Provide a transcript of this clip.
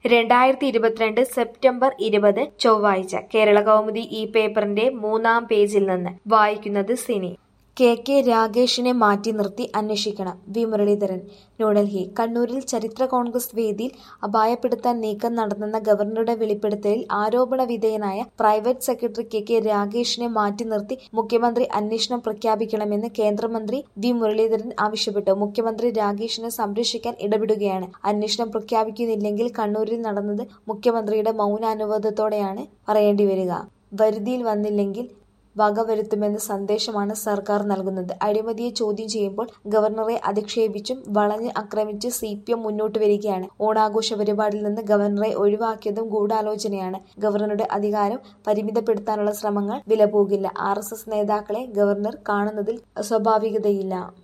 രണ്ടായിരത്തി ഇരുപത്തിരണ്ട് സെപ്റ്റംബർ ഇരുപത് ചൊവ്വാഴ്ച കേരള കൗമുദി ഈ പേപ്പറിന്റെ മൂന്നാം പേജിൽ നിന്ന് വായിക്കുന്നത് സിനി കെ കെ രാഗേഷിനെ മാറ്റി നിർത്തി അന്വേഷിക്കണം വി മുരളീധരൻ ന്യൂഡൽഹി കണ്ണൂരിൽ ചരിത്ര കോൺഗ്രസ് വേദിയിൽ അപായപ്പെടുത്താൻ നീക്കം നടന്നെന്ന ഗവർണറുടെ വെളിപ്പെടുത്തലിൽ ആരോപണ വിധേയനായ പ്രൈവറ്റ് സെക്രട്ടറി കെ കെ രാഗേഷിനെ മാറ്റി നിർത്തി മുഖ്യമന്ത്രി അന്വേഷണം പ്രഖ്യാപിക്കണമെന്ന് കേന്ദ്രമന്ത്രി വി മുരളീധരൻ ആവശ്യപ്പെട്ടു മുഖ്യമന്ത്രി രാഗേഷിനെ സംരക്ഷിക്കാൻ ഇടപെടുകയാണ് അന്വേഷണം പ്രഖ്യാപിക്കുന്നില്ലെങ്കിൽ കണ്ണൂരിൽ നടന്നത് മുഖ്യമന്ത്രിയുടെ മൗനാനുവാദത്തോടെയാണ് പറയേണ്ടി വരിക വരുതിയിൽ വന്നില്ലെങ്കിൽ വകവരുത്തുമെന്ന സന്ദേശമാണ് സർക്കാർ നൽകുന്നത് അഴിമതിയെ ചോദ്യം ചെയ്യുമ്പോൾ ഗവർണറെ അധിക്ഷേപിച്ചും വളഞ്ഞ് ആക്രമിച്ച് സി പി എം മുന്നോട്ട് വരികയാണ് ഓണാഘോഷ പരിപാടിയിൽ നിന്ന് ഗവർണറെ ഒഴിവാക്കിയതും ഗൂഢാലോചനയാണ് ഗവർണറുടെ അധികാരം പരിമിതപ്പെടുത്താനുള്ള ശ്രമങ്ങൾ വിലപോകില്ല ആർ എസ് എസ് നേതാക്കളെ ഗവർണർ കാണുന്നതിൽ അസ്വാഭാവികതയില്ല